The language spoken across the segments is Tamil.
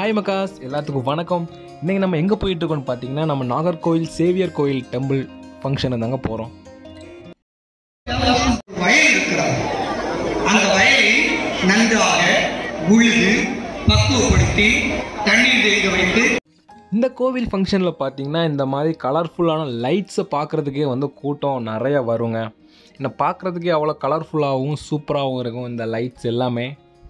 ஹாய் மக்காஸ் எல்லாத்துக்கும் வணக்கம் இன்றைக்கி நம்ம எங்கே போயிட்டு இருக்கோம்னு பார்த்தீங்கன்னா நம்ம நாகர்கோவில் சேவியர் கோயில் டெம்பிள் ஃபங்க்ஷன் தாங்க போகிறோம் வயல் இருக்கிறது அந்த வயலை நன்றாக உழுது பக்குவப்படுத்தி தண்ணீர் தேங்க வைத்து இந்த கோவில் ஃபங்க்ஷனில் பார்த்தீங்கன்னா இந்த மாதிரி கலர்ஃபுல்லான லைட்ஸை பார்க்குறதுக்கே வந்து கூட்டம் நிறைய வருங்க என்ன பார்க்குறதுக்கே அவ்வளோ கலர்ஃபுல்லாகவும் சூப்பராகவும் இருக்கும் இந்த லைட்ஸ் எல்லாமே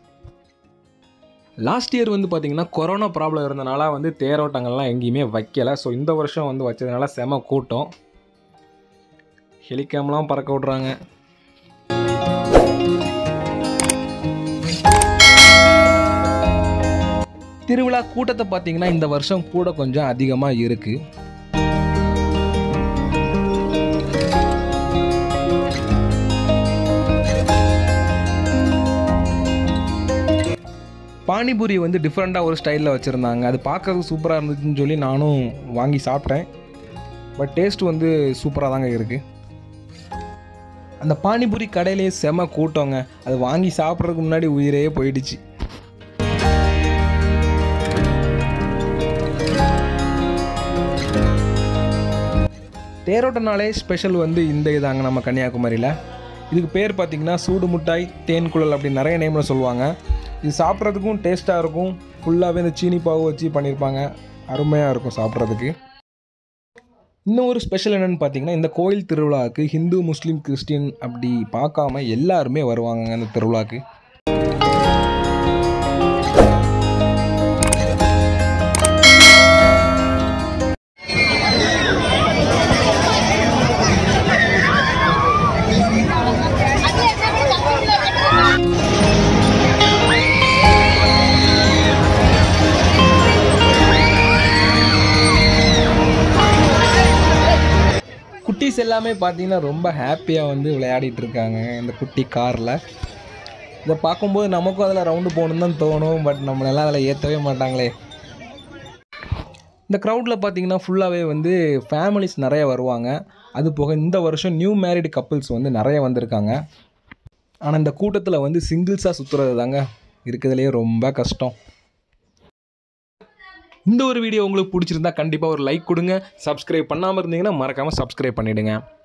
லாஸ்ட் இயர் வந்து பார்த்திங்கன்னா கொரோனா ப்ராப்ளம் இருந்தனால வந்து தேரோட்டங்கள்லாம் எங்கேயுமே வைக்கலை ஸோ இந்த வருஷம் வந்து வச்சதுனால செம கூட்டம் ஹெலிகாம்லாம் பறக்க விட்றாங்க திருவிழா கூட்டத்தை பார்த்தீங்கன்னா இந்த வருஷம் கூட கொஞ்சம் அதிகமாக இருக்குது பானிபூரி வந்து டிஃப்ரெண்ட்டாக ஒரு ஸ்டைலில் வச்சுருந்தாங்க அது பார்க்கறதுக்கு சூப்பராக இருந்துச்சுன்னு சொல்லி நானும் வாங்கி சாப்பிட்டேன் பட் டேஸ்ட் வந்து சூப்பராக தாங்க இருக்குது அந்த பானிபூரி கடையிலேயே செம கூட்டங்க அது வாங்கி சாப்பிட்றதுக்கு முன்னாடி உயிரே போயிடுச்சு தேரோட்டனாலே ஸ்பெஷல் வந்து இந்த இதாங்க நம்ம கன்னியாகுமரியில் இதுக்கு பேர் பார்த்திங்கன்னா சூடு முட்டாய் தேன் குழல் அப்படி நிறைய நேமில் சொல்லுவாங்க இது சாப்பிட்றதுக்கும் டேஸ்ட்டாக இருக்கும் ஃபுல்லாகவே இந்த சீனி பாவு வச்சு பண்ணியிருப்பாங்க அருமையாக இருக்கும் சாப்பிட்றதுக்கு இன்னும் ஒரு ஸ்பெஷல் என்னென்னு பார்த்தீங்கன்னா இந்த கோயில் திருவிழாவுக்கு ஹிந்து முஸ்லீம் கிறிஸ்டின் அப்படி பார்க்காம எல்லாருமே வருவாங்க அந்த திருவிழாக்கு குட்டீஸ் எல்லாமே பார்த்தீங்கன்னா ரொம்ப ஹாப்பியாக வந்து விளையாடிட்டு இருக்காங்க இந்த குட்டி காரில் இதை பார்க்கும்போது நமக்கும் அதில் ரவுண்டு போகணுன்னு தான் தோணும் பட் நம்மளெல்லாம் அதில் ஏற்றவே மாட்டாங்களே இந்த க்ரௌடில் பார்த்தீங்கன்னா ஃபுல்லாகவே வந்து ஃபேமிலிஸ் நிறைய வருவாங்க அது போக இந்த வருஷம் நியூ மேரிடு கப்புள்ஸ் வந்து நிறைய வந்திருக்காங்க ஆனால் இந்த கூட்டத்தில் வந்து சிங்கிள்ஸாக சுற்றுறது தாங்க இருக்கிறதுலையே ரொம்ப கஷ்டம் இந்த ஒரு வீடியோ உங்களுக்கு பிடிச்சிருந்தா கண்டிப்பாக ஒரு லைக் கொடுங்க சப்ஸ்கிரைப் பண்ணாமல் இருந்தீங்கன்னா மறக்காமல் சப்ஸ்கிரைப் பண்ணிவிடுங்க